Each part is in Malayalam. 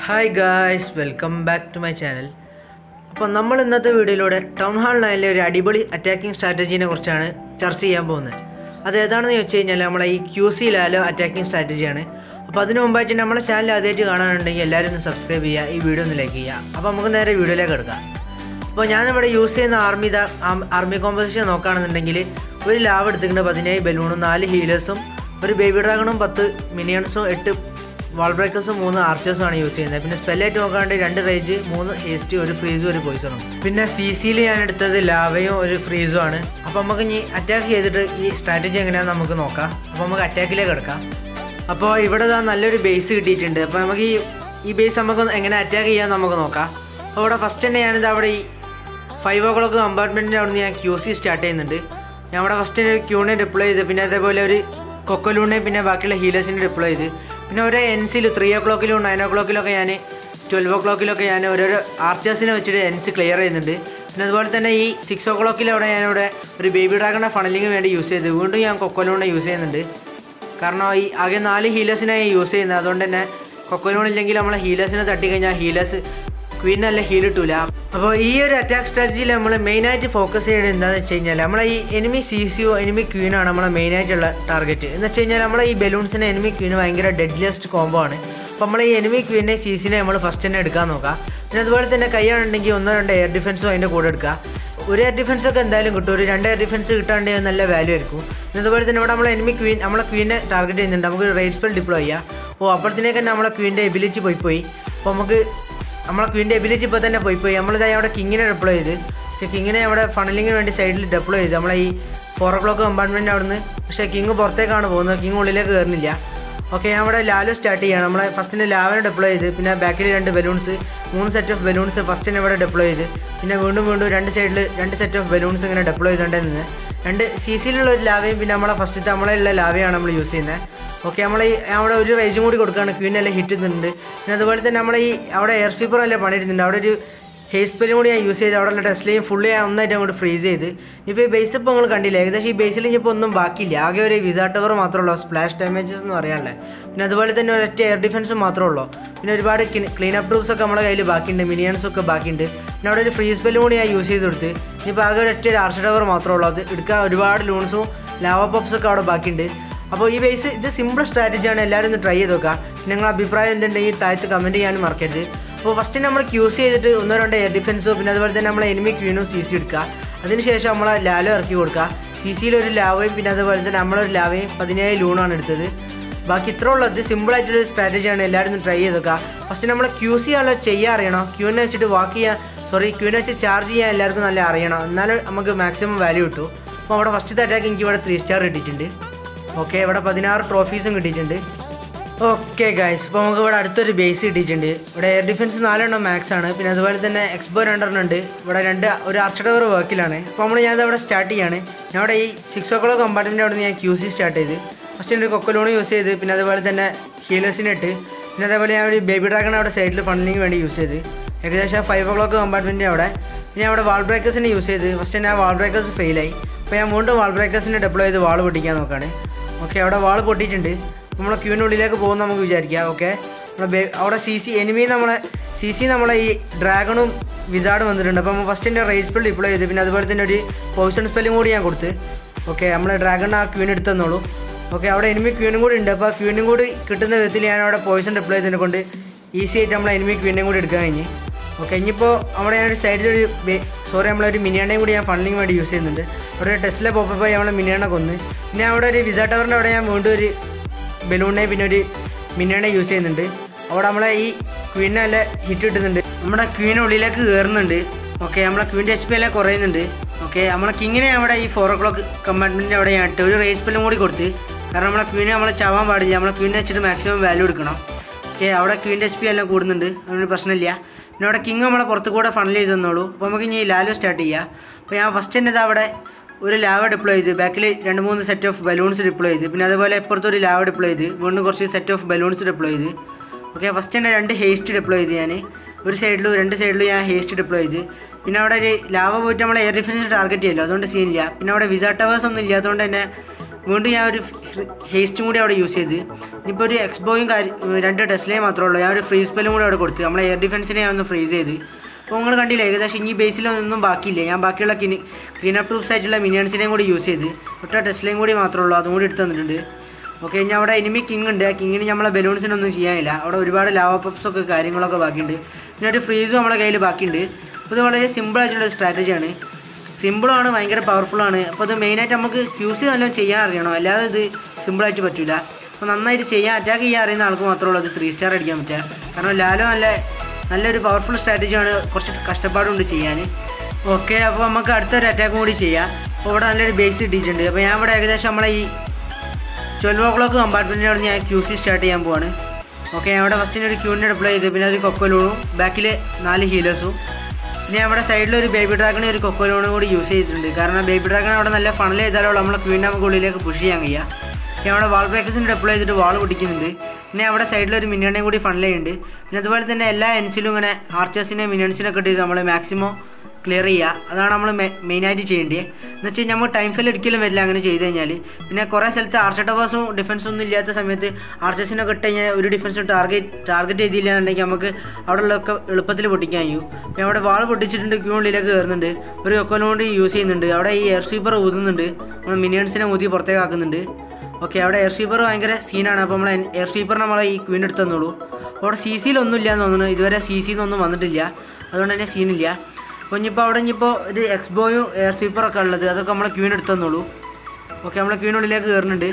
hi guys welcome back to my channel അപ്പോൾ നമ്മൾ ഇന്നത്തെ വീഡിയോയിലൂടെ ടൗൺ ഹാൾ നയനിലെ ഒരു അടിപൊളി അറ്റാക്കിംഗ് സ്ട്രാറ്റജീനെ കുറിച്ചാണ് ചർച്ച ചെയ്യാൻ പോകുന്നത് അത് ഏതാണെന്ന് ചോദിച്ചു കഴിഞ്ഞാൽ നമ്മളെ ഈ ക്യൂ സി ലാലോ അറ്റാക്കിംഗ് സ്ട്രാറ്റജിയാണ് അപ്പോൾ അതിന് മുമ്പായിട്ട് നമ്മളെ ചാനൽ ആദ്യമായിട്ട് കാണാനുണ്ടെങ്കിൽ എല്ലാവരും ഒന്ന് സബ്സ്ക്രൈബ് ചെയ്യുക ഈ വീഡിയോ ഒന്ന് ലൈക്ക് ചെയ്യുക അപ്പോൾ നമുക്ക് നേരെ വീഡിയോയിലേക്ക് എടുക്കാം അപ്പോൾ ഞാനിവിടെ യൂസ് ചെയ്യുന്ന ആർമി ദ ആർമി കോമ്പസിഷൻ നോക്കുകയാണെന്നുണ്ടെങ്കിൽ ഒരു ലാവ് എടുത്തിട്ടുണ്ട് പതിനേഴ് ബലൂണും നാല് ഹീലേഴ്സും ഒരു ബേബി ഡ്രാഗണും പത്ത് മിനിയൺസും എട്ട് വാൾ ബ്രേക്കേഴ്സും മൂന്ന് ആർച്ചേഴ്സും ആണ് യൂസ് ചെയ്യുന്നത് പിന്നെ സ്പെല്ലായിട്ട് നോക്കാണ്ട് രണ്ട് റേജ് മൂന്ന് ഹേസ്റ്റ് ഒരു ഫ്രീസും ഒരു പോയിസണും പിന്നെ സി സിയിൽ ഞാൻ എടുത്തത് ലാവയും ഒരു ഫ്രീസും ആണ് അപ്പോൾ നമുക്ക് ഇനി അറ്റാക്ക് ചെയ്തിട്ട് ഈ സ്ട്രാറ്റജി എങ്ങനെയാണെന്ന് നമുക്ക് നോക്കാം അപ്പോൾ നമുക്ക് അറ്റാക്കിലേക്ക് എടുക്കാം അപ്പോൾ ഇവിടെ ദാ നല്ലൊരു ബേസ് കിട്ടിയിട്ടുണ്ട് അപ്പോൾ നമുക്ക് ഈ ഈ ബേസ് നമുക്ക് എങ്ങനെ അറ്റാക്ക് ചെയ്യാൻ നമുക്ക് നോക്കാം അപ്പോൾ ഇവിടെ ഫസ്റ്റ് തന്നെ ഞാനിത് അവിടെ ഈ ഫൈവ് ഓ ക്ലോക്ക് കമ്പാർട്ട്മെൻറ്റിൻ്റെ അവിടെ നിന്ന് ഞാൻ ക്യൂ സി സ്റ്റാർട്ട് ചെയ്യുന്നുണ്ട് ഞാൻ അവിടെ ഫസ്റ്റ് ക്യൂണിനെ ഡിപ്ലോയ് ചെയ്ത് പിന്നെ അതേപോലെ ഒരു കൊക്കലൂണിനെ പിന്നെ ബാക്കിയുള്ള ഹീലേഴ്സിനെ ഡിപ്ലോയ് ചെയ്ത് പിന്നെ ഒരു എൻസിൽ ത്രീ ഓ ക്ലോക്കിലും നയൻ ഓ ക്ലോക്കിലൊക്കെ ഞാൻ ട്വൽവ് ഓ ക്ലോക്കിലൊക്കെ ഞാൻ ഓരോരോ ആർച്ചേഴ്സിനെ വെച്ചിട്ട് എൻസ് ക്ലിയർ ചെയ്യുന്നുണ്ട് പിന്നെ അതുപോലെ തന്നെ ഈ സിക്സ് ഓ ക്ലോക്കിൽ അവിടെ ഞാനിവിടെ ഒരു ബേബി ഡ്രാഗണ ഫണലിങ് വേണ്ടി യൂസ് ചെയ്ത് വീണ്ടും ഞാൻ കൊക്കലൂണിനെ യൂസ് ചെയ്യുന്നുണ്ട് കാരണം ഈ ആകെ നാല് ഹീലേഴ്സിനെ യൂസ് ചെയ്യുന്നത് അതുകൊണ്ട് തന്നെ കൊക്കോലോൺ ഇല്ലെങ്കിൽ നമ്മളെ ഹീലേഴ്സിനെ തട്ടിക്കഴിഞ്ഞാൽ ഹീലേഴ്സ് ക്വീനല്ല ഹീൽ കിട്ടൂല അപ്പോൾ ഈ ഒരു അറ്റാക്ക് സ്ട്രാറ്റജിയിൽ നമ്മൾ മെയിനായിട്ട് ഫോക്കസ് ചെയ്യുന്നത് എന്താണെന്ന് വെച്ച് കഴിഞ്ഞാൽ നമ്മളെ ഈ എനിമി സി സിയോ എനിമി ക്വീനാണ് നമ്മളെ മെയിനായിട്ടുള്ള ടാർഗറ്റ് എന്ന് വെച്ച് കഴിഞ്ഞാൽ നമ്മളെ ഈ ബലൂൺസിന് എനിമി ക്വീന് ഭയങ്കര ഡെഡ്ലിയസ്റ്റ് കോംബോ ആണ് അപ്പോൾ നമ്മൾ ഈ എനിമി ക്വീനെ സി സിനെ നമ്മൾ ഫസ്റ്റ് തന്നെ എടുക്കാൻ നോക്കാം പിന്നെ അതുപോലെ തന്നെ കൈയാണെന്നുണ്ടെങ്കിൽ ഒന്നോ രണ്ടോ എയർ ഡിഫൻസും അതിൻ്റെ കൂടെ എടുക്കുക ഒരു എയർ ഡിഫൻസ് ഒക്കെ എന്തായാലും കിട്ടും ഒരു രണ്ട് എയർ ഡിഫൻസ് കിട്ടാണ്ടെങ്കിൽ നല്ല വാല്യൂ ആയിരിക്കും പിന്നെ അതുപോലെ തന്നെ ഇവിടെ നമ്മളെ എനിമി ക്വീൻ നമ്മളെ ക്വീനെ ടാർഗറ്റ് ചെയ്യുന്നുണ്ട് നമുക്ക് റേറ്റ് സ്പെൽ ഡിപ്ലോയ് ചെയ്യാം ഓ അപ്പോഴത്തേക്ക് തന്നെ നമ്മളെ ക്വീൻ്റെ എബിലിറ്റി പോയി പോയി അപ്പോൾ നമുക്ക് നമ്മളെ ക്വീൻ്റെ എബിലിറ്റി ഇപ്പോൾ തന്നെ പോയി പോയി നമ്മളിതായി അവിടെ കിങ്ങിനെ ഡിപ്ലോയ് ചെയ്ത് പക്ഷേ കിങ്ങിനെ അവിടെ ഫണലിങ്ങിന് വേണ്ടി സൈഡിൽ ഡെപ്ലോയ് ചെയ്ത് നമ്മളെ ഈ ഫോർ ഓ ക്ലോക്ക് കമ്പാർട്ട്മെൻറ്റ് അവിടെ നിന്ന് പക്ഷേ കിങ് പുറത്തേക്കാണ് പോകുന്നത് കിങ് ഉള്ളിലേക്ക് കയറുന്നില്ല ഓക്കെ ഞാൻ അവിടെ ലാലോ സ്റ്റാർട്ട് ചെയ്യണം നമ്മളെ ഫസ്റ്റിന് ലാവനെ ഡെപ്ലോയ് ചെയ്ത് പിന്നെ ബാക്കിൽ രണ്ട് ബലൂൺസ് മൂന്ന് സെറ്റ് ഓഫ് ബലൂൺസ് ഫസ്റ്റിന് ഇവിടെ ഡെപ്ലോയ് ചെയ്ത് പിന്നെ വീണ്ടും വീണ്ടും രണ്ട് സൈഡിൽ രണ്ട് സെറ്റ് ഓഫ് ബലൂൺസ് ഇങ്ങനെ ഡെപ്ലോയ് ചെയ്തുകൊണ്ടേ നിന്ന് രണ്ട് സി സിയിലുള്ള ഒരു ലാവയും പിന്നെ നമ്മളെ ഫസ്റ്റത്തെ നമ്മളെ ഉള്ള ലാവയാണ് നമ്മൾ യൂസ് ചെയ്യുന്നത് ഓക്കെ നമ്മൾ ഈ അവിടെ ഒരു റേജും കൂടി കൊടുക്കുകയാണ് ക്വീനെല്ലാം ഹിറ്റ് ചെയ്യുന്നുണ്ട് പിന്നെ അതുപോലെ തന്നെ നമ്മൾ ഈ അവിടെ എയർ സ്വീപ്പർ എല്ലാം പണിയിരുന്നുണ്ട് അവിടെ ഒരു ഹെയർ സ്പെല്ലും കൂടി ഞാൻ യൂസ് ചെയ്ത് അവിടെയുള്ള ടെസ്റ്റിലെയും ഫുള്ളി ഞാൻ ഒന്നായിട്ട് അങ്ങോട്ട് ഫ്രീസ് ചെയ്ത് ഇപ്പോൾ ഈ ബേസ് ഇപ്പോൾ നിങ്ങൾ കണ്ടില്ല ഏകദേശം ഈ ബേസിൽ ഇപ്പോൾ ഒന്നും ബാക്കിയില്ല ആകെ ഒരു വിസാ ടവർ മാത്രമേ ഉള്ളൂ സ്പ്ലാഷ് ഡാമേജസ് എന്ന് പറയാനുള്ളത് പിന്നെ അതുപോലെ തന്നെ ഒരൊറ്റ എയർ ഡിഫൻസ് മാത്രമേ ഉള്ളൂ പിന്നെ ഒരുപാട് ക്ലീൻ അപ്പ് ട്രൂപ്സ് ഒക്കെ നമ്മുടെ കയ്യിൽ ബാക്കിയുണ്ട് മിനിയൻസ് ഒക്കെ ബാക്കിയുണ്ട് പിന്നെ അവിടെ ഒരു ഫ്രീ സ്പെല്ലും കൂടി ഞാൻ യൂസ് ചെയ്ത് കൊടുത്ത് ഇനിയിപ്പോൾ ആകെ ഒരൊറ്റ ഒരു ആർഷ ടവർ മാത്രമേ ഉള്ളൂ അത് എടുക്കാൻ ഒരുപാട് ലൂൺസും ലാവ പോപ്സ് ഒക്കെ അവിടെ ബാക്കിയുണ്ട് അപ്പോൾ ഈ ബേസ് ഇത് സിമ്പിൾ സ്ട്രാറ്റജിയാണ് എല്ലാവരും ഒന്ന് ട്രൈ ചെയ്ത് നോക്കുക നിങ്ങളുടെ അഭിപ്രായം എന്തുണ്ടെങ്കിൽ താഴത്ത് കമൻറ്റ് ചെയ്യാനും മറക്കരുത് അപ്പോൾ ഫസ്റ്റ് നമ്മൾ ക്യൂസ് ചെയ്തിട്ട് ഒന്നോ രണ്ടോ എയർ ഡിഫൻസോ പിന്നെ അതുപോലെ തന്നെ നമ്മൾ എനിമി ക്വീനും സി സി എടുക്കുക അതിനുശേഷം നമ്മൾ ലാലോ ഇറക്കി കൊടുക്കുക സി സിയിൽ ഒരു ലാവയും പിന്നെ അതുപോലെ തന്നെ നമ്മളൊരു ലാവയും പതിനേഴ് ലൂണാണ് എടുത്തത് ബാക്കി ഇത്ര ഉള്ളത് സിമ്പിളായിട്ടൊരു സ്ട്രാറ്റജിയാണ് എല്ലാവരും ഒന്ന് ട്രൈ ചെയ്ത് നോക്കുക ഫസ്റ്റ് നമ്മൾ ക്യൂ സി ആണല്ലോ ചെയ്യാൻ അറിയണം ക്യൂനെ വെച്ചിട്ട് വാക്ക് ചെയ്യാൻ സോറി ക്യൂനെ വെച്ച് ചാർജ് ചെയ്യാൻ എല്ലാവർക്കും നല്ല അറിയണം എന്നാലും നമുക്ക് മാക്സിമം വാല്യൂ കിട്ടും അപ്പോൾ അവിടെ ഫസ്റ്റത്തെ അറ്റാക്ക് എനിക്ക് ഇവിടെ ത്രീ സ്റ്റാർ കിട്ടിയിട്ടുണ്ട് ഓക്കെ ഇവിടെ പതിനാറ് ട്രോഫീസും കിട്ടിയിട്ടുണ്ട് ഓക്കെ ഗൈസ് ഇപ്പോൾ നമുക്ക് ഇവിടെ അടുത്തൊരു ബേസ് കിട്ടിയിട്ടുണ്ട് ഇവിടെ എയർ ഡിഫൻസ് നാലെണ്ണം മാക്സ് ആണ് പിന്നെ അതുപോലെ തന്നെ എക്സ്പോ രണ്ടെണ്ണം ഉണ്ട് ഇവിടെ രണ്ട് ഒരു ആർച്ച് ടവർ വർക്കിലാണ് അപ്പോൾ നമ്മൾ ഞാനത് അവിടെ സ്റ്റാർട്ട് ചെയ്യാണ് ഞാൻ അവിടെ ഈ സിക്സ് ഓ ക്ലോക്ക് കമ്പാർട്ട്മെൻറ്റ് അവിടെ നിന്ന് ഞാൻ ക്യൂ സി സ്റ്റാർട്ട് ചെയ്ത് ഫസ്റ്റ് ഒരു കൊക്കലോൺ യൂസ് ചെയ്ത് പിന്നെ അതുപോലെ തന്നെ ഹീലേഴ്സിനെ ഇട്ട് പിന്നെ അതേപോലെ ഞാൻ ഒരു ബേബി ഡ്രാഗൺ അവിടെ സൈഡിൽ ഫണ്ടിലിന് വേണ്ടി യൂസ് ചെയ്ത് ഏകദേശം ഫൈവ് ഓ ക്ലോക്ക് കമ്പാർട്ട്മെൻറ്റ് അവിടെ പിന്നെ അവിടെ വാൾ ബ്രേക്കേഴ്സിനെ യൂസ് ചെയ്ത് ഫസ്റ്റ് ഞാൻ വാൾ ബ്രേക്കേഴ്സ് ഫെയിലായി അപ്പോൾ ഞാൻ വീണ്ടും വാൾ ബ്രേക്കേഴ്സിനെ ഡെപ്ലോയ് ചെയ്ത് വാൾ പൊട്ടിക്കാൻ നോക്കുകയാണ് ഓക്കെ അവിടെ വാൾ പൊട്ടിയിട്ടുണ്ട് നമ്മളെ ക്യൂവിനുള്ളിലേക്ക് പോകുന്ന നമുക്ക് വിചാരിക്കാം ഓക്കെ അവിടെ സി സി എനിമി നമ്മളെ സി സി നമ്മളെ ഈ ഡ്രാഗണും വിസാർഡും വന്നിട്ടുണ്ട് അപ്പോൾ നമ്മൾ ഫസ്റ്റ് എൻ്റെ റേസ് സ്പെൽ ഡിപ്ലോയ് ചെയ്ത് പിന്നെ അതുപോലെ തന്നെ ഒരു പോയിസൺ സ്പെല്ലും കൂടി ഞാൻ കൊടുത്ത് ഓക്കെ നമ്മളെ ഡ്രാഗൺ ആ ക്യൂൻ എടുത്തെന്നുള്ളൂ ഓക്കെ അവിടെ എനിമി ക്യൂനും കൂടി ഉണ്ട് അപ്പോൾ ആ ക്യൂനും കൂടി കിട്ടുന്ന വിധത്തിൽ ഞാൻ അവിടെ പോയിസൺ ഡിപ്ലോയ് ചെയ്തതിനെ കൊണ്ട് ഈസി ആയിട്ട് നമ്മളെ എനിമി ക്യൂനും കൂടി എടുക്കാൻ കഴിഞ്ഞ് ഓക്കെ ഇനിയിപ്പോൾ അവിടെ ഞാൻ ഒരു സൈഡിലൊരു സോറി നമ്മളൊരു മിനിയാണയും കൂടി ഞാൻ ഫണ്ടിങ് വേണ്ടി യൂസ് ചെയ്യുന്നുണ്ട് അവിടെ ഒരു ടെസ്റ്റിലെ പോപ്പപ്പോൾ നമ്മളെ മിനിയാണ കൊന്ന് പിന്നെ അവിടെ ഒരു വിസ ടവറിൻ്റെ അവിടെ ഞാൻ വീണ്ടും ഒരു ബലൂണിനെ പിന്നെ ഒരു മിനിയാണെ യൂസ് ചെയ്യുന്നുണ്ട് അവിടെ നമ്മളെ ഈ ക്വീനെ നല്ല ഹിറ്റ് കിട്ടുന്നുണ്ട് നമ്മുടെ ക്വീൻ ഉള്ളിലേക്ക് കയറുന്നുണ്ട് ഓക്കെ നമ്മളെ ക്വീൻ്റെ എച്ച് പി എല്ലാം കുറയുന്നുണ്ട് ഓക്കെ നമ്മളെ കിങ്ങിനെ അവിടെ ഈ ഫോർ ഓ ക്ലോക്ക് കമ്പാർട്ട്മെൻറ്റിൻ്റെ അവിടെ ഞാൻ ഇട്ട് ഒരു റേസ് പെല്ലും കൂടി കൊടുത്ത് കാരണം നമ്മളെ ക്വീനെ നമ്മളെ ചാവാൻ പാടില്ല നമ്മളെ ക്വീനെ വെച്ചിട്ട് മാക്സിമം വാല്യൂ എടുക്കണം ഓക്കെ അവിടെ ക്വീൻ്റെ എച്ച് പി എല്ലാം കൂടുന്നുണ്ട് അതിന് പ്രശ്നമില്ല പിന്നെ അവിടെ കിങ് നമ്മളെ പുറത്ത് കൂടെ ഫണൽ ചെയ്ത് തന്നോളൂ അപ്പോൾ നമുക്ക് ഇനി ലാലോ സ്റ്റാർട്ട് ചെയ്യാം അപ്പോൾ ഞാൻ ഫസ്റ്റ് തന്നെ ഇത് അവിടെ ഒരു ലാവ ഡിപ്ലോയ് ചെയ്ത് ബാക്കിൽ രണ്ട് മൂന്ന് സെറ്റ് ഓഫ് ബലൂൺസ് ഡിപ്ലോയ് ചെയ്ത് പിന്നെ അതുപോലെ ഇപ്പുറത്ത് ഒരു ലാവ ഡിപ്ലോയ് ചെയ്ത് വീണ്ടും കുറച്ച് സെറ്റ് ഓഫ് ബലൂൺസ് ഡിപ്ലോയ് ചെയ്ത് ഓക്കെ ഫസ്റ്റ് തന്നെ രണ്ട് ഹേസ്റ്റ് ഡിപ്ലോയ് ചെയ്ത് ഞാൻ ഒരു സൈഡിലും രണ്ട് സൈഡിലും ഞാൻ ഹേസ്റ്റ് ഡിപ്ലോയ് ചെയ്ത് പിന്നെ അവിടെ ഒരു ലാവ പോയിട്ട് നമ്മളെ എയർ ഡിഫൻസ് ടാർഗറ്റ് ചെയ്യല്ലോ അതുകൊണ്ട് സീനില്ല പിന്നെ അവിടെ വിസ ടവേഴ്സ് ഒന്നും ഇല്ലാത്തതുകൊണ്ട് തന്നെ വീണ്ടും ഞാൻ ഒരു ഹേസ്റ്റും കൂടി അവിടെ യൂസ് ചെയ്ത് ഇനിയിപ്പോൾ ഒരു എക്സ്ബോയും കാര്യം രണ്ട് ടെസ്റ്റിലേ മാത്രമേ ഉള്ളൂ ഞാൻ ഒരു ഫ്രീസ് സ്പെല്ലും കൂടി അവിടെ കൊടുത്ത് നമ്മളെ എയർ ഡിഫൻസിനെ ഞാൻ ഒന്ന് ഫ്രീസ് ചെയ്ത് അപ്പോൾ നിങ്ങൾ കണ്ടില്ല ഏകദേശം ഇനി ബേസിലൊന്നും ബാക്കിയില്ല ഞാൻ ബാക്കിയുള്ള കിനി ക്ലീൻ അപ്പ് ട്രൂപ്സ് ആയിട്ടുള്ള മിനിയൻസിനെയും കൂടി യൂസ് ചെയ്ത് ഒറ്റ ടെസ്റ്റിലേയും കൂടി മാത്രമേ ഉള്ളൂ അതും കൂടി എടുത്ത് തന്നിട്ടുണ്ട് ഓക്കെ ഇനി അവിടെ എനിമി കിങ് ഉണ്ട് ആ കിങ്ങിന് നമ്മളെ ബലൂൺസിനൊന്നും ചെയ്യാനില്ല അവിടെ ഒരുപാട് ലാവ പപ്സ് ഒക്കെ കാര്യങ്ങളൊക്കെ ബാക്കിയുണ്ട് പിന്നെ ഒരു ഫ്രീസും നമ്മുടെ കയ്യിൽ ബാക്കിയുണ്ട് അപ്പോൾ ഇത് വളരെ സിമ്പിൾ ആയിട്ടുള്ള ഒരു സ്ട്രാറ്റജിയാണ് സിമ്പിളാണ് ഭയങ്കര പവർഫുള്ളാണ് അപ്പോൾ ഇത് മെയിനായിട്ട് നമുക്ക് ക്യൂസ് നല്ലോണം ചെയ്യാൻ അറിയണം അല്ലാതെ ഇത് സിമ്പിളായിട്ട് പറ്റില്ല അപ്പോൾ നന്നായിട്ട് ചെയ്യാൻ അറ്റാക്ക് ചെയ്യാൻ അറിയുന്ന ആൾക്ക് മാത്രമേ ഉള്ളൂ അത് ത്രീ സ്റ്റാർ അടിക്കാൻ പറ്റുക കാരണം ലാലോ നല്ല നല്ലൊരു പവർഫുൾ സ്ട്രാറ്റജിയാണ് കുറച്ച് കഷ്ടപ്പാടുണ്ട് ചെയ്യാൻ ഓക്കെ അപ്പോൾ നമുക്ക് അടുത്തൊരു അറ്റാക്കും കൂടി ചെയ്യാം അപ്പോൾ ഇവിടെ നല്ലൊരു ബേസ് കിട്ടിയിട്ടുണ്ട് അപ്പോൾ ഞാൻ ഇവിടെ ഏകദേശം നമ്മളെ ഈ ട്വൽവ് ഓ ക്ലോക്ക് കമ്പാർട്ട്മെൻറ്റിനോട് ഞാൻ ക്യൂ സി സ്റ്റാർട്ട് ചെയ്യാൻ പോവാണ് ഓക്കെ ഞാൻ അവിടെ ഫസ്റ്റിന് ഒരു ക്യൂവിനെ ഡിപ്ലോ ചെയ്ത് പിന്നെ ഒരു കൊക്കോലൂണും ബാക്കിൽ നാല് ഹീലേഴ്സും പിന്നെ അവിടെ സൈഡിൽ ഒരു ബേബി ഡ്രാഗണെ ഒരു കൊക്കോലോണും കൂടി യൂസ് ചെയ്തിട്ടുണ്ട് കാരണം ബേബി ഡ്രാഗൺ അവിടെ നല്ല ഫണൽ ചെയ്താലോ നമ്മളെ ക്വീൻ നമുക്ക് ഉള്ളിലേക്ക് പുഷ് ചെയ്യാൻ കഴിയുക പിന്നെ അവിടെ വാൾ ബ്രേക്കേഴ്സിന് ഡിപ്ലോ ചെയ്തിട്ട് വാൾ പൊട്ടിക്കുന്നുണ്ട് പിന്നെ അവിടെ സൈഡിൽ ഒരു മിനിയണേയും കൂടി ഫണൽ ചെയ്യുന്നുണ്ട് പിന്നെ അതുപോലെ തന്നെ എല്ലാ എൻസിലും ഇങ്ങനെ ആർച്ചേഴ്സിനെ മിനിയൻസിനൊക്കെ ഇട്ട് നമ്മൾ മാക്സിമം ക്ലിയർ ചെയ്യുക അതാണ് നമ്മൾ മെയിനായിട്ട് ചെയ്യേണ്ടത് എന്ന് വെച്ച് കഴിഞ്ഞാൽ നമ്മൾ ടൈം ഫെയിൽ ഒരിക്കലും വരില്ല അങ്ങനെ ചെയ്ത് കഴിഞ്ഞാൽ പിന്നെ കുറേ സ്ഥലത്ത് ആർച്ചർ ടവേഴ്സും ഡിഫൻസും ഒന്നും ഇല്ലാത്ത സമയത്ത് ആർച്ചേഴ്സിനൊക്കെ ഇട്ട് കഴിഞ്ഞാൽ ഒരു ഡിഫൻസും ടാർഗറ്റ് ടാർഗറ്റ് ചെയ്തില്ല എന്നുണ്ടെങ്കിൽ നമുക്ക് അവിടെ ഉള്ളതൊക്കെ എളുപ്പത്തിൽ പൊട്ടിക്കാൻ കഴിയും പിന്നെ അവിടെ വാൾ പൊട്ടിച്ചിട്ടുണ്ട് ക്യൂ ഉള്ളിലേക്ക് കയറുന്നുണ്ട് ഒരു കൊക്കോലും കൊണ്ട് യൂസ് ചെയ്യുന്നുണ്ട് അവിടെ ഈ എയർ സ്വീപ്പർ ഊതുന്നുണ്ട് നമ്മൾ മിനിയൻസിനെ ഊതി പുറത്തേക്ക് ആക്കുന്നുണ്ട് ഓക്കെ അവിടെ എയർ സ്വീപ്പർ ഭയങ്കര സീനാണ് അപ്പോൾ നമ്മൾ എയർ സ്വീപ്പർ നമ്മളെ ഈ ക്വീൻ എടുത്ത് തന്നോളൂ അപ്പോൾ അവിടെ സി സിയിലൊന്നും ഇല്ല എന്ന് തോന്നുന്നു ഇതുവരെ സി സിന്നൊന്നും വന്നിട്ടില്ല അതുകൊണ്ട് തന്നെ സീനില്ല അപ്പോൾ ഇനിയിപ്പോൾ അവിടെ ഇനിയിപ്പോൾ ഒരു എക്സ്ബോയും എയർ സ്വീപ്പറൊക്കെ ഉള്ളത് അതൊക്കെ നമ്മളെ ക്വീൻ എടുത്ത് തന്നോളൂ ഓക്കെ നമ്മളെ ക്വീനുള്ളിലേക്ക് കയറുന്നുണ്ട്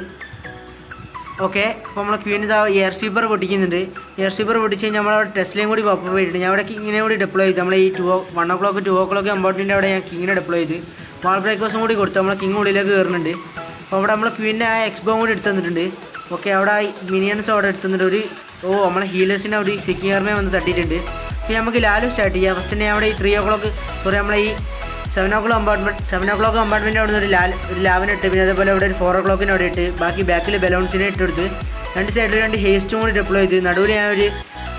ഓക്കെ അപ്പോൾ നമ്മളെ ക്വീൻ ഇതാ എയർ സ്വീപ്പർ പൊട്ടിക്കുന്നുണ്ട് എയർ സ്വീപ്പർ പൊട്ടിച്ച് കഴിഞ്ഞാൽ നമ്മളവിടെ ടെസ്റ്റിലേയും കൂടി പോപ്പ് പോയിട്ടുണ്ട് ഞാൻ അവിടെ കിങ്ങിനെ കൂടി ഡിപ്ലോ ചെയ്ത് നമ്മളെ ഈ two one o'clock two o'clock അമ്പൗട്ടിൻ്റെ അവിടെ ഞാൻ കിങ്ങിനെ ഡിപ്ലോ ചെയ്ത് വാൾ ബ്രേക്കേഴ്സും കൂടി കൊടുത്ത് നമ്മളെ കിങ് ഉള്ളിലേക്ക് കയറുന്നുണ്ട് അപ്പോൾ അവിടെ നമ്മളെ ക്വീൻ്റെ ആ എക്സ്ബോ കൂടി എടുത്ത് തന്നിട്ടുണ്ട് ഓക്കെ അവിടെ മിനിയൻസ് അവിടെ എടുത്ത് തന്നിട്ട് ഒരു ഓ നമ്മളെ ഹീലേഴ്സിനെ ഒരു സിക്കിയറിനെ വന്ന് തട്ടിയിട്ടുണ്ട് അപ്പോൾ നമുക്ക് ലാലു സ്റ്റാർട്ട് ചെയ്യാം ഫസ്റ്റ് തന്നെ അവിടെ ഈ ത്രീ ഓ ക്ലോക്ക് സോറി നമ്മളെ ഈ seven o'clock compartment seven o'clock compartment അവിടെ നിന്ന് ഒരു ലാൽ ഒരു ലാവിന് ഇട്ട് പിന്നെ അതേപോലെ ഇവിടെ ഒരു ഫോർ ഓ ക്ലോക്കിന് അവിടെ ഇട്ട് ബാക്കി ബാക്കിൽ ബലൂൺസിനെ ഇട്ടെടുത്ത് രണ്ട് സൈഡിൽ രണ്ട് ഹേസ്റ്റും കൂടി ഡിപ്ലോ ചെയ്ത് നടുവിൽ ഞാൻ ഒരു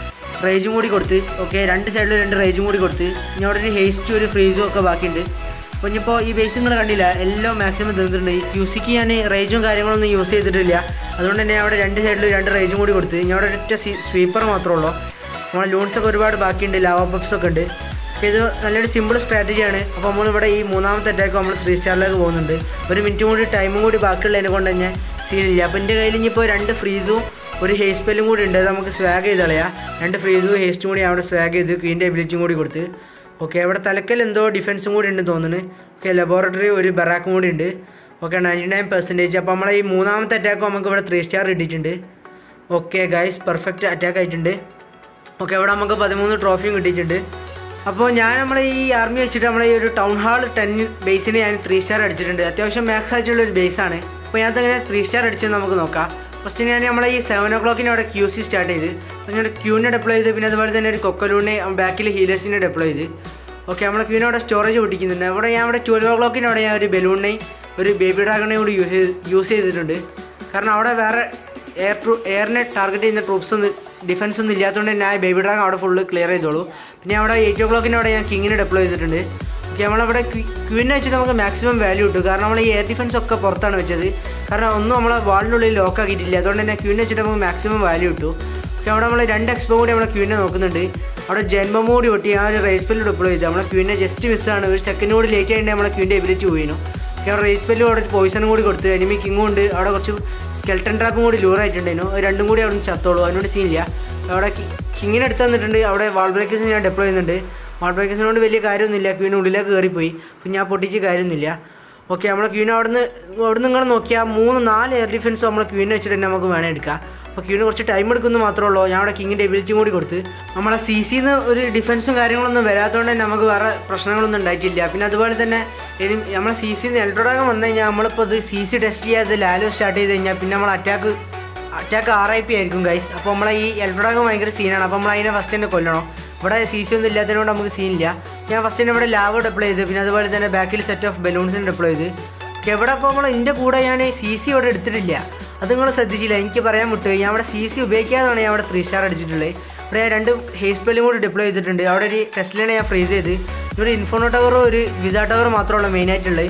റേജും കൂടി കൊടുത്ത് ഓക്കെ രണ്ട് സൈഡിൽ രണ്ട് റേജും കൂടി കൊടുത്ത് ഇനി അവിടെ ഒരു ഹേസ്റ്റും ഒരു ഫ്രീസും ഒക്കെ ബാക്കിയുണ്ട് അപ്പോൾ ഇനിയിപ്പോൾ ഈ ബേസ് നിങ്ങൾ കണ്ടില്ല എല്ലാം മാക്സിമം തീർന്നിട്ടുണ്ട് ഈ ക്യൂസിക്ക് ഞാൻ റേജും കാര്യങ്ങളൊന്നും യൂസ് ചെയ്തിട്ടില്ല അതുകൊണ്ട് തന്നെ അവിടെ രണ്ട് സൈഡിൽ രണ്ട് റേജും കൂടി കൊടുത്ത് ഇനി അവിടെ ഒറ്റ സ്വീപ്പർ മാത്രമേ ഉള്ളൂ നമ്മളെ ലൂൺസൊക്കെ ഒരുപാട് ബാക്കിയുണ്ട് ലാവ പപ്സ് ഒക്കെ ഉണ്ട് അപ്പോൾ ഇത് നല്ലൊരു സിമ്പിൾ സ്ട്രാറ്റജിയാണ് അപ്പോൾ നമ്മളിവിടെ ഈ മൂന്നാമത്തെ അറ്റാക്ക് നമ്മൾ ത്രീ സ്റ്റാറിലേക്ക് പോകുന്നുണ്ട് ഒരു മിനിറ്റ് കൂടി ടൈമും കൂടി ബാക്കിയുള്ളതിനെ കൊണ്ട് തന്നെ സീനില്ല അപ്പോൾ എൻ്റെ കയ്യിൽ ഇനിയിപ്പോൾ രണ്ട് ഫ്രീസും ഒരു ഹെയർ സ്പെല്ലും കൂടി ഉണ്ട് അത് നമുക്ക് സ്വാഗ് ചെയ്ത് കളയാം രണ്ട് ഫ്രീസും ഹേസ്റ്റും കൂടി അവിടെ സ്വാഗ് ചെയ്ത് ക്വീൻ്റെ എബിലിറ്റിയും കൂടി കൊടുത്ത് ഓക്കെ അവിടെ തലക്കൽ എന്തോ ഡിഫൻസും കൂടി ഉണ്ട് തോന്നുന്നു ഓക്കെ ലബോറട്ടറി ഒരു ബറാക്കും കൂടി ഉണ്ട് ഓക്കെ നയൻറ്റി നയൻ പെർസെൻറ്റേജ് അപ്പോൾ നമ്മളെ ഈ മൂന്നാമത്തെ അറ്റാക്ക് നമുക്ക് ഇവിടെ ത്രീ സ്റ്റാർ കിട്ടിയിട്ടുണ്ട് ഓക്കെ ഗൈസ് പെർഫെക്റ്റ് അറ്റാക്ക് ആയിട്ടുണ്ട് ഓക്കെ അവിടെ നമുക്ക് പതിമൂന്ന് ട്രോഫിയും കിട്ടിയിട്ടുണ്ട് അപ്പോൾ ഞാൻ നമ്മളെ ഈ ആർമി വെച്ചിട്ട് നമ്മളെ ഈ ഒരു ടൗൺ ഹാൾ ടെൻ ബേസിന് ഞാൻ ത്രീ സ്റ്റാർ അടിച്ചിട്ടുണ്ട് അത്യാവശ്യം മാക്സ് ആയിട്ടുള്ള ഒരു ബേസാണ് അപ്പോൾ ഞാൻ അങ്ങനെ ത്രീ സ്റ്റാർ അടിച്ചെന്ന് നമുക്ക് നോക്കാം ഫസ്റ്റ് ഞാൻ നമ്മളെ ഈ സെവൻ ഓ ക്ലോക്കിന് അവിടെ ക്യൂ സി സ്റ്റാർട്ട് ചെയ്ത് അപ്പോൾ ഞാൻ ക്യൂവിനെ ഡെപ്ലോ ചെയ്ത് പിന്നെ അതുപോലെ തന്നെ ഒരു കൊക്കലൂണിനെ ബാക്കിൽ ഹീലേഴ്സിനെ ഡെപ്ലോ ചെയ്ത് ഓക്കെ നമ്മളെ ക്യൂവിനെ അവിടെ സ്റ്റോറേജ് പൊട്ടിക്കുന്നുണ്ട് അവിടെ ഞാൻ അവിടെ ട്വൽവ് ഓ ക്ലോക്കിന് അവിടെ ഞാൻ ഒരു ബലൂണിനെയും ഒരു ബേബി ഡ്രാഗണെയും കൂടി യൂസ് ചെയ്ത് യൂസ് ചെയ്തിട്ടുണ്ട് കാരണം അവിടെ വേറെ എയർ ട്രൂ എയറിനെ ടാർഗറ്റ് ചെയ്യുന്ന ട്രൂപ്സ് ഒന്നും ഡിഫൻസ് ഒന്നും ഇല്ലാത്തതുകൊണ്ട് തന്നെ ആ ബേബി ഡ്രാഗൺ അവിടെ ഫുള്ള് ക്ലിയർ ചെയ്തോളൂ പിന്നെ അവിടെ എയ്റ്റ് ഓ ക്ലോക്കിന് അവിടെ ഞാൻ കിങ്ങിനെ ഡെപ്ലോ ചെയ്തിട്ടുണ്ട് ഓക്കെ നമ്മളവിടെ ക്യൂവിനെ വെച്ചിട്ട് നമുക്ക് മാക്സിമം വാല്യൂ കിട്ടും കാരണം നമ്മൾ ഈ എയർ ഡിഫൻസ് ഒക്കെ പുറത്താണ് വെച്ചത് കാരണം ഒന്നും നമ്മളെ വാളിനുള്ളിൽ ലോക്ക് ആക്കിയിട്ടില്ല അതുകൊണ്ട് തന്നെ ക്യൂവിനെ വെച്ചിട്ട് നമുക്ക് മാക്സിമം വാല്യൂ കിട്ടും ഓക്കെ അവിടെ നമ്മൾ രണ്ട് എക്സ്പോ കൂടി നമ്മളെ ക്യൂവിനെ നോക്കുന്നുണ്ട് അവിടെ ജന്മം കൂടി ഒട്ടി ആ ഒരു റേസ് പെല്ല് ഡെപ്ലോ ചെയ്ത് നമ്മളെ ക്യൂവിനെ ജസ്റ്റ് മിസ്സാണ് ഒരു സെക്കൻഡ് കൂടി ലേറ്റ് ആയിട്ട് നമ്മളെ ക്യൂവിൻ്റെ എബിലിറ്റി പോയിനു ഓക്കെ അവിടെ റേസ് പെല്ലും അവിടെ പോയിസണും കൂടി കൊടുത്ത് എനിമി കിങ്ങും ഉണ്ട് അവിടെ കുറച്ച് സ്കെൽട്ടൺ ട്രാപ്പും കൂടി ലൂർ ആയിട്ടുണ്ടായിരുന്നു അത് രണ്ടും കൂടി അവിടെ നിന്ന് ചത്തോളൂ അതിനോട് സീനില്ല അവിടെ കിങ്ങിനെ എടുത്ത് തന്നിട്ടുണ്ട് അവിടെ വാൾ ബ്രേക്കേഴ്സ് ഞാൻ ഡെപ്ലോ ചെയ്യുന്നുണ്ട് വാൾ ബ്രേക്കേഴ്സിനോട് വലിയ കാര്യമൊന്നുമില്ല ക്യൂവിന് ഉള്ളിലേക്ക് കയറിപ്പോയി അപ്പം ഞാൻ പൊട്ടിച്ച് കാര്യമൊന്നുമില്ല ഓക്കെ നമ്മളെ ക്യൂവിനെ അവിടെ നിന്ന് അവിടെ നിന്ന് നിങ്ങൾ നോക്കിയാൽ മൂന്ന് നാല് എയർ ഡിഫൻസ് നമ്മളെ ക്യൂവിനെ വെച്ചിട്ട് തന്നെ നമുക്ക് വേണേൽ എടുക്കാം അപ്പോൾ ക്യൂവിന് കുറച്ച് ടൈം എടുക്കുന്നു മാത്രമേ ഉള്ളൂ ഞാൻ അവിടെ കിങ്ങിൻ്റെ എബിലിറ്റിയും കൂടി കൊടുത്ത് നമ്മളെ സി സിന്ന് ഒരു ഡിഫൻസും കാര്യങ്ങളൊന്നും വരാത്തതുകൊണ്ട് തന്നെ നമുക്ക് വേറെ പ്രശ്നങ്ങളൊന്നും ഉണ്ടായിട്ടില്ല പിന്നെ അതുപോലെ തന്നെ ഇനി നമ്മളെ സി സിന്ന് എൽഡ്രോഡാകം വന്നു കഴിഞ്ഞാൽ നമ്മളിപ്പോൾ ഇത് സി സി ടെസ്റ്റ് ചെയ്യാതെ ലാലോ സ്റ്റാർട്ട് ചെയ്ത് കഴിഞ്ഞാൽ പിന്നെ നമ്മൾ attack attack R I P ആയിരിക്കും ഗൈസ് അപ്പോൾ നമ്മളെ ഈ എൽഡ്രോഡാകം ഭയങ്കര സീനാണ് അപ്പോൾ നമ്മൾ അതിനെ ഫസ്റ്റ് തന്നെ കൊല്ലണം ഇവിടെ സി സി ഒന്നും ഇല്ലാത്തതുകൊണ്ട് നമുക്ക് സീനില്ല ഞാൻ ഫസ്റ്റ് തന്നെ ഇവിടെ ലാവ് ഡെപ്ലോ ചെയ്ത് പിന്നെ അതുപോലെ തന്നെ ബാക്കിൽ സെറ്റ് ഓഫ് ബലൂൺസിന് ഡെപ്ലോ ചെയ്ത് എവിടെ ഇപ്പോൾ നമ്മൾ എൻ്റെ കൂടെ ഞാൻ സി സി ഇവിടെ എടുത്തിട്ടില്ല അത് നിങ്ങൾ ശ്രദ്ധിച്ചില്ല എനിക്ക് പറയാൻ വിട്ടുപോയി ഞാൻ അവിടെ സി സി ഉപയോഗിക്കാതാണ് ഞാൻ അവിടെ ത്രീ സ്റ്റാർ അടിച്ചിട്ടുള്ളത് ഇവിടെ ഞാൻ രണ്ട് ഹേസ് ബെല്ലും കൂടി ഡിപ്ലോ ചെയ്തിട്ടുണ്ട് അവിടെ ഒരു ടെസ്റ്റിലാണ് ഞാൻ ഫ്രീസ് ചെയ്ത് ഇവിടെ ഇൻഫോണോ ടവറും ഒരു വിസ ടവർ മാത്രമുള്ള മെയിൻ ആയിട്ടുള്ളത്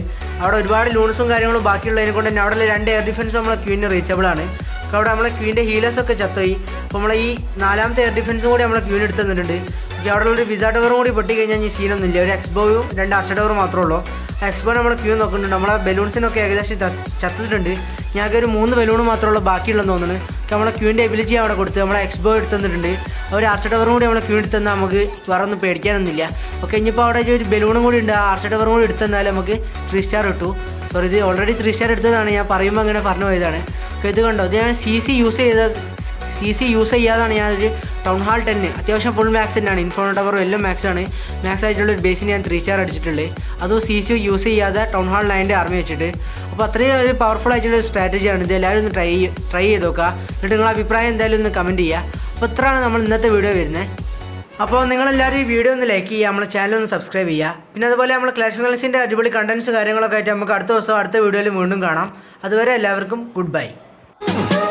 അവിടെ ഒരുപാട് ലൂൺസും കാര്യങ്ങളും ബാക്കിയുള്ളതിനെ കൊണ്ട് തന്നെ അവിടെ രണ്ട് എയർ ഡിഫൻസ് നമ്മളെ ക്യൂവിന് റീച്ചബിൾ ആണ് അപ്പോൾ അവിടെ നമ്മളെ ക്യൂവിൻ്റെ ഹീലേഴ്സൊക്കെ ചത്തുപോയി അപ്പോൾ നമ്മളെ ഈ നാലാമത്തെ എയർ ഡിഫൻസും കൂടി നമ്മളെ ക്യൂവിന് എടുത്ത് തന്നിട്ടുണ്ട് ഈ അവിടെ ഉള്ളൊരു വിസ ടവറും കൂടി പൊട്ടി കഴിഞ്ഞാൽ ഈ സീനൊന്നും ഇല്ല ഒരു എക്സ്ബോയും രണ്ട് അർച്ച ടവറും മാത്രമേ ഉള്ളൂ എക്സ്ബോ നമ്മളെ ക്യൂ നോക്കുന്നുണ്ട് നമ്മളെ ബലൂൺസിനൊക്കെ ഏകദേശം ച- ചത്തിട്ടുണ്ട് ഞങ്ങൾക്ക് ഒരു മൂന്ന് ബലൂൺ മാത്രമേ ഉള്ളൂ ബാക്കിയുള്ളതെന്ന് തോന്നുന്നു അപ്പോൾ നമ്മളെ ക്യൂവിൻ്റെ എബിലിറ്റി അവിടെ കൊടുത്ത് നമ്മളെ എക്സ്ബോ എടുത്ത് തന്നിട്ടുണ്ട് ഒരു ആർച്ച ടവറും കൂടി നമ്മളെ ക്യൂ എടുത്ത് തന്നാൽ നമുക്ക് വേറെ ഒന്നും പേടിക്കാനൊന്നുമില്ല ഓക്കെ ഇനിയിപ്പോൾ അവിടെ ഒരു ബലൂണും കൂടി ഉണ്ട് ആ ആർച്ച ടവറും കൂടി എടുത്ത് തന്നാൽ നമുക്ക് ത്രീ സ്റ്റാർ കിട്ടു സോറി ഇത് ഓൾറെഡി ത്രീ സ്റ്റാർ എടുത്തതാണ് ഞാൻ പറയുമ്പോൾ അങ്ങനെ പറഞ്ഞു പോയതാണ് അപ്പോൾ ഇത് കണ്ടോ ഇത് ഞാൻ സി സി യൂസ് ചെയ്ത സി സി യൂസ് ചെയ്യാതാണ് ഞാനൊരു ടൗൺ ഹാൾ ടെന്ന് അത്യാവശ്യം ഫുൾ മാക്സ് തന്നെയാണ് ഇൻഫോൺ ടവറും എല്ലാം മാക്സ് ആണ് മാക്സ് ആയിട്ടുള്ള ഒരു ബേസിന് ഞാൻ ത്രീ സ്റ്റാർ അടിച്ചിട്ടുണ്ട് അതും സി സി യൂസ് ചെയ്യാതെ ടൗൺ ഹാൾ നയൻ്റെ ആർമി വെച്ചിട്ട് അപ്പോൾ അത്രയും ഒരു പവർഫുൾ ആയിട്ടുള്ള ഒരു സ്ട്രാറ്റജിയാണ് ഇത് എല്ലാവരും ഒന്ന് ട്രൈ ട്രൈ ചെയ്ത് നോക്കുക എന്നിട്ട് നിങ്ങളുടെ അഭിപ്രായം എന്തായാലും ഒന്ന് കമൻറ്റ് ചെയ്യുക അപ്പോൾ ഇത്രയാണ് നമ്മൾ ഇന്നത്തെ വീഡിയോ വരുന്നത് അപ്പോൾ നിങ്ങളെല്ലാവരും ഈ വീഡിയോ ഒന്ന് ലൈക്ക് ചെയ്യുക നമ്മളെ ചാനൽ ഒന്ന് സബ്സ്ക്രൈബ് ചെയ്യുക പിന്നെ അതുപോലെ നമ്മൾ ക്ലാഷ് കളൻസിൻ്റെ അടിപൊളി കണ്ടൻസ് കാര്യങ്ങളൊക്കെ ആയിട്ട് നമുക്ക് അടുത്ത ദിവസം അടുത്ത വീഡിയോയിൽ വീണ്ടും കാണാം അതുവരെ എല്ലാവർക്കും ഗുഡ് ബൈ